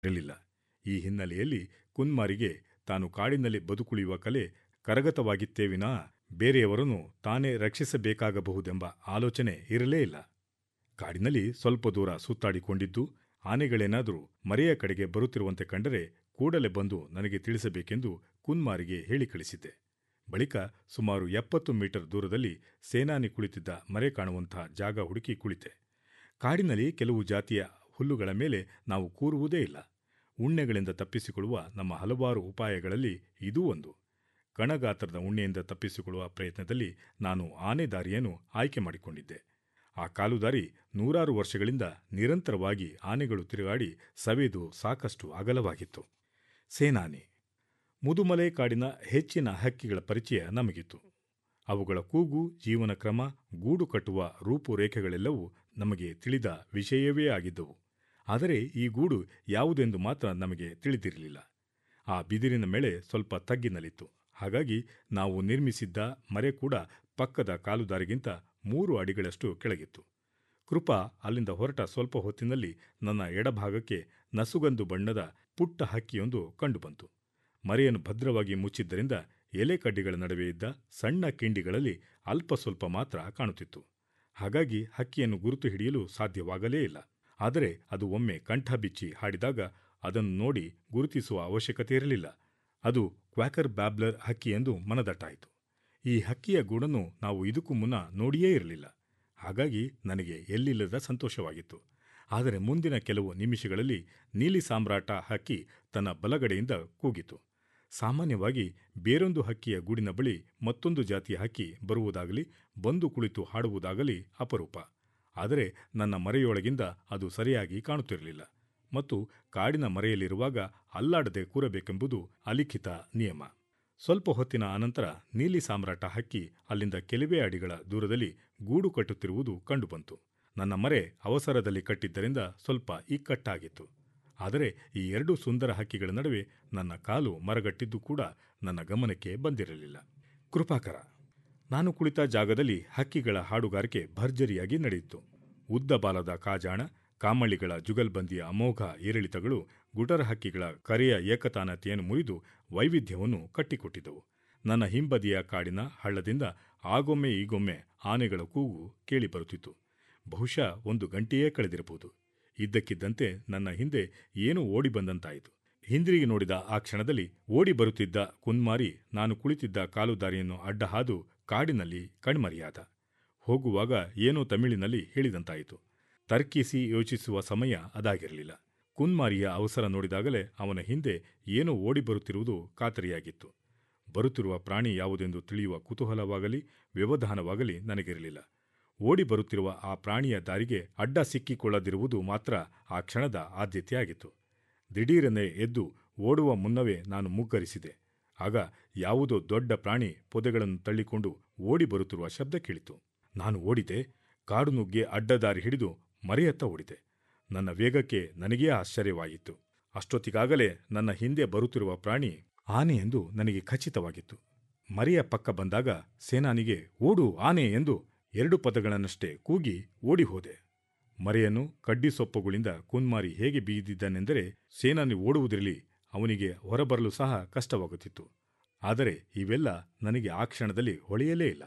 ಇರಲಿಲ್ಲ ಈ ಹಿನ್ನೆಲೆಯಲ್ಲಿ ಕುನ್ಮಾರಿಗೆ ತಾನು ಕಾಡಿನಲ್ಲಿ ಬದುಕುಳಿಯುವ ಕಲೆ ಕರಗತವಾಗಿತ್ತೇ ವಿನಾ ಬೇರೆಯವರನ್ನು ತಾನೇ ರಕ್ಷಿಸಬೇಕಾಗಬಹುದೆಂಬ ಆಲೋಚನೆ ಇರಲೇ ಇಲ್ಲ ಕಾಡಿನಲ್ಲಿ ಸ್ವಲ್ಪ ದೂರ ಸುತ್ತಾಡಿಕೊಂಡಿದ್ದು ಆನೆಗಳೇನಾದರೂ ಮರೆಯ ಕಡೆಗೆ ಬರುತ್ತಿರುವಂತೆ ಕಂಡರೆ ಕೂಡಲೇ ಬಂದು ನನಗೆ ತಿಳಿಸಬೇಕೆಂದು ಕುನ್ಮಾರಿಗೆ ಹೇಳಿ ಕಳಿಸಿದ್ದೆ ಬಳಿಕ ಸುಮಾರು ಎಪ್ಪತ್ತು ಮೀಟರ್ ದೂರದಲ್ಲಿ ಸೇನಾನಿ ಕುಳಿತಿದ್ದ ಮರೆ ಕಾಣುವಂತಹ ಜಾಗ ಹುಡುಕಿ ಕುಳಿತೆ ಕಾಡಿನಲ್ಲಿ ಕೆಲವು ಜಾತಿಯ ಹುಲ್ಲುಗಳ ಮೇಲೆ ನಾವು ಕೂರುವುದೇ ಇಲ್ಲ ಉಣ್ಣೆಗಳಿಂದ ತಪ್ಪಿಸಿಕೊಳ್ಳುವ ನಮ್ಮ ಹಲವಾರು ಉಪಾಯಗಳಲ್ಲಿ ಇದೂ ಒಂದು ಕಣಗಾತ್ರದ ಉಣ್ಣೆಯಿಂದ ತಪ್ಪಿಸಿಕೊಳ್ಳುವ ಪ್ರಯತ್ನದಲ್ಲಿ ನಾನು ಆನೆ ದಾರಿಯನ್ನು ಆಯ್ಕೆ ಮಾಡಿಕೊಂಡಿದ್ದೆ ಆ ಕಾಲುದಾರಿ ನೂರಾರು ವರ್ಷಗಳಿಂದ ನಿರಂತರವಾಗಿ ಆನೆಗಳು ತಿರುಗಾಡಿ ಸವೆದು ಸಾಕಷ್ಟು ಅಗಲವಾಗಿತ್ತು ಸೇನಾನಿ ಮುದುಮಲೆ ಕಾಡಿನ ಹೆಚ್ಚಿನ ಹಕ್ಕಿಗಳ ಪರಿಚಯ ನಮಗಿತ್ತು ಅವುಗಳ ಕೂಗು ಜೀವನ ಕ್ರಮ ಗೂಡು ಕಟ್ಟುವ ರೂಪುರೇಖೆಗಳೆಲ್ಲವೂ ನಮಗೆ ತಿಳಿದ ವಿಷಯವೇ ಆಗಿದ್ದವು ಆದರೆ ಈ ಗೂಡು ಯಾವುದೆಂದು ಮಾತ್ರ ನಮಗೆ ತಿಳಿದಿರಲಿಲ್ಲ ಆ ಬಿದಿರಿನ ಮೇಳೆ ಸ್ವಲ್ಪ ತಗ್ಗಿನಲ್ಲಿತ್ತು ಹಾಗಾಗಿ ನಾವು ನಿರ್ಮಿಸಿದ್ದ ಮರೆ ಕೂಡ ಪಕ್ಕದ ಕಾಲುದಾರಿಗಿಂತ ಮೂರು ಅಡಿಗಳಷ್ಟು ಕೆಳಗಿತ್ತು ಕೃಪಾ ಅಲ್ಲಿಂದ ಹೊರಟ ಸ್ವಲ್ಪ ಹೊತ್ತಿನಲ್ಲಿ ನನ್ನ ಎಡಭಾಗಕ್ಕೆ ನಸುಗಂದು ಬಣ್ಣದ ಪುಟ್ಟ ಹಕ್ಕಿಯೊಂದು ಕಂಡುಬಂತು ಮರೆಯನ್ನು ಭದ್ರವಾಗಿ ಮುಚ್ಚಿದ್ದರಿಂದ ಎಲೆ ಕಡ್ಡಿಗಳ ನಡುವೆ ಇದ್ದ ಸಣ್ಣ ಕಿಂಡಿಗಳಲ್ಲಿ ಅಲ್ಪ ಸ್ವಲ್ಪ ಮಾತ್ರ ಕಾಣುತ್ತಿತ್ತು ಹಾಗಾಗಿ ಹಕ್ಕಿಯನ್ನು ಗುರುತು ಹಿಡಿಯಲು ಸಾಧ್ಯವಾಗಲೇ ಇಲ್ಲ ಆದರೆ ಅದು ಒಮ್ಮೆ ಕಂಠ ಬಿಚ್ಚಿ ಹಾಡಿದಾಗ ಅದನ್ನು ನೋಡಿ ಗುರುತಿಸುವ ಅವಶ್ಯಕತೆ ಇರಲಿಲ್ಲ ಅದು ಕ್ವಾಕರ್ ಬ್ಯಾಬ್ಲರ್ ಹಕ್ಕಿ ಎಂದು ಮನದಟ್ಟಾಯಿತು ಈ ಹಕ್ಕಿಯ ಗೂಡನ್ನು ನಾವು ಇದಕ್ಕೂ ಮುನ್ನ ನೋಡಿಯೇ ಇರಲಿಲ್ಲ ಹಾಗಾಗಿ ನನಗೆ ಎಲ್ಲಿಲ್ಲದ ಸಂತೋಷವಾಗಿತ್ತು ಆದರೆ ಮುಂದಿನ ಕೆಲವು ನಿಮಿಷಗಳಲ್ಲಿ ನೀಲಿ ಸಾಮ್ರಾಟ ಹಕ್ಕಿ ತನ್ನ ಬಲಗಡೆಯಿಂದ ಕೂಗಿತು ಸಾಮಾನ್ಯವಾಗಿ ಬೇರೊಂದು ಹಕ್ಕಿಯ ಗೂಡಿನ ಬಳಿ ಮತ್ತೊಂದು ಜಾತಿಯ ಹಕ್ಕಿ ಬರುವುದಾಗಲಿ ಬಂದು ಕುಳಿತು ಹಾಡುವುದಾಗಲಿ ಅಪರೂಪ ಆದರೆ ನನ್ನ ಮರೆಯೊಳಗಿಂದ ಅದು ಸರಿಯಾಗಿ ಕಾಣುತ್ತಿರಲಿಲ್ಲ ಮತ್ತು ಕಾಡಿನ ಮರೆಯಲ್ಲಿರುವಾಗ ಅಲ್ಲಾಡದೆ ಕೂರಬೇಕೆಂಬುದು ಅಲಿಖಿತ ನಿಯಮ ಸ್ವಲ್ಪ ಹೊತ್ತಿನ ಅನಂತರ ನೀಲಿ ಸಾಮ್ರಾಟ ಹಕ್ಕಿ ಅಲ್ಲಿಂದ ಕೆಲವೇ ಅಡಿಗಳ ದೂರದಲ್ಲಿ ಗೂಡು ಕಟ್ಟುತ್ತಿರುವುದು ಕಂಡುಬಂತು ನನ್ನ ಮರೆ ಅವಸರದಲ್ಲಿ ಕಟ್ಟಿದ್ದರಿಂದ ಸ್ವಲ್ಪ ಇಕ್ಕಟ್ಟಾಗಿತ್ತು ಆದರೆ ಈ ಎರಡು ಸುಂದರ ಹಕ್ಕಿಗಳ ನಡುವೆ ನನ್ನ ಕಾಲು ಮರಗಟ್ಟಿದ್ದು ಕೂಡ ನನ್ನ ಗಮನಕ್ಕೆ ಬಂದಿರಲಿಲ್ಲ ಕೃಪಾಕರ ನಾನು ಕುಳಿತ ಜಾಗದಲ್ಲಿ ಹಕ್ಕಿಗಳ ಹಾಡುಗಾರಿಕೆ ಭರ್ಜರಿಯಾಗಿ ನಡೆಯಿತು ಉದ್ದ ಬಾಲದ ಕಾಜಾಣ ಕಾಮಳಿಗಳ ಜುಗಲ್ಬಂದಿಯ ಅಮೋಘ ಏರಿಳಿತಗಳು ಗುಟರ ಹಕ್ಕಿಗಳ ಕರೆಯ ಏಕತಾನತೆಯನ್ನು ಮುರಿದು ವೈವಿಧ್ಯವನ್ನು ಕಟ್ಟಿಕೊಟ್ಟಿದ್ದವು ನನ್ನ ಹಿಂಬದಿಯ ಕಾಡಿನ ಹಳ್ಳದಿಂದ ಆಗೊಮ್ಮೆ ಈಗೊಮ್ಮೆ ಆನೆಗಳ ಕೂಗು ಕೇಳಿಬರುತ್ತಿತ್ತು ಬಹುಶಃ ಒಂದು ಗಂಟೆಯೇ ಕಳೆದಿರಬಹುದು ಇದ್ದಕ್ಕಿದ್ದಂತೆ ನನ್ನ ಹಿಂದೆ ಏನೋ ಓಡಿ ಬಂದಂತಾಯಿತು ಹಿಂದಿರುಗಿ ನೋಡಿದ ಆ ಕ್ಷಣದಲ್ಲಿ ಓಡಿ ಬರುತ್ತಿದ್ದ ಕುನ್ಮಾರಿ ನಾನು ಕುಳಿತಿದ್ದ ಕಾಲುದಾರಿಯನ್ನು ಅಡ್ಡ ಹಾದು ಕಾಡಿನಲ್ಲಿ ಕಣ್ಮರಿಯಾದ ಹೋಗುವಾಗ ಏನೋ ತಮಿಳಿನಲ್ಲಿ ಹೇಳಿದಂತಾಯಿತು ತರ್ಕಿಸಿ ಯೋಚಿಸುವ ಸಮಯ ಅದಾಗಿರಲಿಲ್ಲ ಕುನ್ಮಾರಿಯ ಅವಸರ ನೋಡಿದಾಗಲೇ ಅವನ ಹಿಂದೆ ಏನೋ ಓಡಿ ಬರುತ್ತಿರುವುದು ಖಾತರಿಯಾಗಿತ್ತು ಬರುತ್ತಿರುವ ಪ್ರಾಣಿ ಯಾವುದೆಂದು ತಿಳಿಯುವ ಕುತೂಹಲವಾಗಲಿ ವ್ಯವಧಾನವಾಗಲಿ ನನಗಿರಲಿಲ್ಲ ಓಡಿ ಬರುತ್ತಿರುವ ಆ ಪ್ರಾಣಿಯ ದಾರಿಗೆ ಅಡ್ಡ ಸಿಕ್ಕಿಕೊಳ್ಳದಿರುವುದು ಮಾತ್ರ ಆ ಕ್ಷಣದ ಆದ್ಯತೆಯಾಗಿತ್ತು ದಿಢೀರನೆ ಎದ್ದು ಓಡುವ ಮುನ್ನವೇ ನಾನು ಮುಗ್ಗರಿಸಿದೆ ಆಗ ಯಾವುದೋ ದೊಡ್ಡ ಪ್ರಾಣಿ ಪೊದೆಗಳನ್ನು ತಳ್ಳಿಕೊಂಡು ಓಡಿ ಬರುತ್ತಿರುವ ಶಬ್ದ ಕೇಳಿತು ನಾನು ಓಡಿದೆ ಕಾಡು ನುಗ್ಗೆ ಅಡ್ಡದಾರಿ ಹಿಡಿದು ಮರೆಯತ್ತ ಓಡಿದೆ ನನ್ನ ವೇಗಕ್ಕೆ ನನಗೇ ಆಶ್ಚರ್ಯವಾಯಿತು ಅಷ್ಟೊತ್ತಿಗಾಗಲೇ ನನ್ನ ಹಿಂದೆ ಬರುತ್ತಿರುವ ಪ್ರಾಣಿ ಆನೆ ಎಂದು ನನಗೆ ಖಚಿತವಾಗಿತ್ತು ಮರೆಯ ಪಕ್ಕ ಬಂದಾಗ ಸೇನಾನಿಗೆ ಓಡು ಆನೆ ಎಂದು ಎರಡು ಪದಗಳನ್ನಷ್ಟೇ ಕೂಗಿ ಓಡಿ ಹೋದೆ ಮರೆಯನ್ನು ಕಡ್ಡಿ ಸೊಪ್ಪುಗಳಿಂದ ಕುನ್ಮಾರಿ ಹೇಗೆ ಬೀದಿದ್ದಾನೆಂದರೆ ಸೇನಾನಿ ಓಡುವುದಿರಲಿ ಅವನಿಗೆ ಹೊರಬರಲು ಸಹ ಕಷ್ಟವಾಗುತ್ತಿತ್ತು ಆದರೆ ಇವೆಲ್ಲ ನನಗೆ ಆ ಕ್ಷಣದಲ್ಲಿ ಹೊಳೆಯಲೇ ಇಲ್ಲ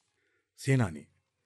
ಸೇನಾನಿ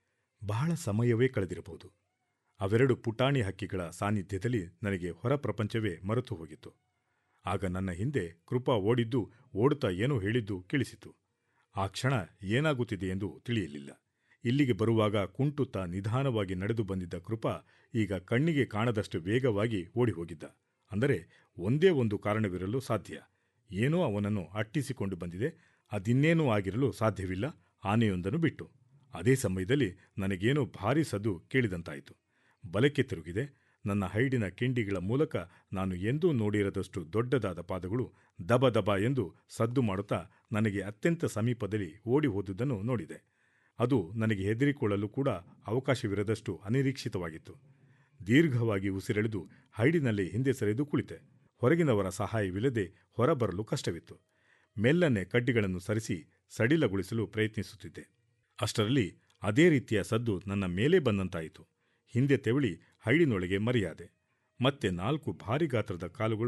ಬಹಳ ಸಮಯವೇ ಕಳೆದಿರಬಹುದು ಅವೆರಡು ಪುಟಾಣಿ ಹಕ್ಕಿಗಳ ಸಾನ್ನಿಧ್ಯದಲ್ಲಿ ನನಗೆ ಹೊರ ಪ್ರಪಂಚವೇ ಮರೆತು ಹೋಗಿತ್ತು ಆಗ ನನ್ನ ಹಿಂದೆ ಕೃಪಾ ಓಡಿದ್ದು ಓಡುತ್ತಾ ಏನೋ ಹೇಳಿದ್ದು ಕೇಳಿಸಿತು ಆ ಕ್ಷಣ ಏನಾಗುತ್ತಿದೆ ಎಂದು ತಿಳಿಯಲಿಲ್ಲ ಇಲ್ಲಿಗೆ ಬರುವಾಗ ಕುಂಟುತ್ತಾ ನಿಧಾನವಾಗಿ ನಡೆದು ಬಂದಿದ್ದ ಕೃಪಾ ಈಗ ಕಣ್ಣಿಗೆ ಕಾಣದಷ್ಟು ವೇಗವಾಗಿ ಓಡಿ ಹೋಗಿದ್ದ ಅಂದರೆ ಒಂದೇ ಒಂದು ಕಾರಣವಿರಲು ಸಾಧ್ಯ ಏನೋ ಅವನನ್ನು ಅಟ್ಟಿಸಿಕೊಂಡು ಬಂದಿದೆ ಅದಿನ್ನೇನೂ ಆಗಿರಲು ಸಾಧ್ಯವಿಲ್ಲ ಆನೆಯೊಂದನ್ನು ಬಿಟ್ಟು ಅದೇ ಸಮಯದಲ್ಲಿ ನನಗೇನೋ ಭಾರೀ ಸದ್ದು ಕೇಳಿದಂತಾಯಿತು ಬಲಕ್ಕೆ ತಿರುಗಿದೆ ನನ್ನ ಹೈಡಿನ ಕಿಂಡಿಗಳ ಮೂಲಕ ನಾನು ಎಂದೂ ನೋಡಿರದಷ್ಟು ದೊಡ್ಡದಾದ ಪಾದಗಳು ದಬ ದಬ ಎಂದು ಸದ್ದು ಮಾಡುತ್ತಾ ನನಗೆ ಅತ್ಯಂತ ಸಮೀಪದಲ್ಲಿ ಓಡಿ ಹೋದುದನ್ನು ನೋಡಿದೆ ಅದು ನನಗೆ ಹೆದರಿಕೊಳ್ಳಲು ಕೂಡ ಅವಕಾಶವಿರದಷ್ಟು ಅನಿರೀಕ್ಷಿತವಾಗಿತ್ತು ದೀರ್ಘವಾಗಿ ಉಸಿರೆಳೆದು ಹೈಡಿನಲ್ಲಿ ಹಿಂದೆ ಸರಿದು ಕುಳಿತೆ ಹೊರಗಿನವರ ಸಹಾಯವಿಲ್ಲದೆ ಹೊರಬರಲು ಕಷ್ಟವಿತ್ತು ಮೆಲ್ಲನೆ ಕಡ್ಡಿಗಳನ್ನು ಸರಿಸಿ ಸಡಿಲಗೊಳಿಸಲು ಪ್ರಯತ್ನಿಸುತ್ತಿದ್ದೆ ಅಷ್ಟರಲ್ಲಿ ಅದೇ ರೀತಿಯ ಸದ್ದು ನನ್ನ ಮೇಲೆ ಬಂದಂತಾಯಿತು ಹಿಂದೆ ತೆವಳಿ ಹೈಡಿನೊಳಗೆ ಮರೆಯಾದೆ ಮತ್ತೆ ನಾಲ್ಕು ಭಾರಿ ಗಾತ್ರದ ಕಾಲುಗಳು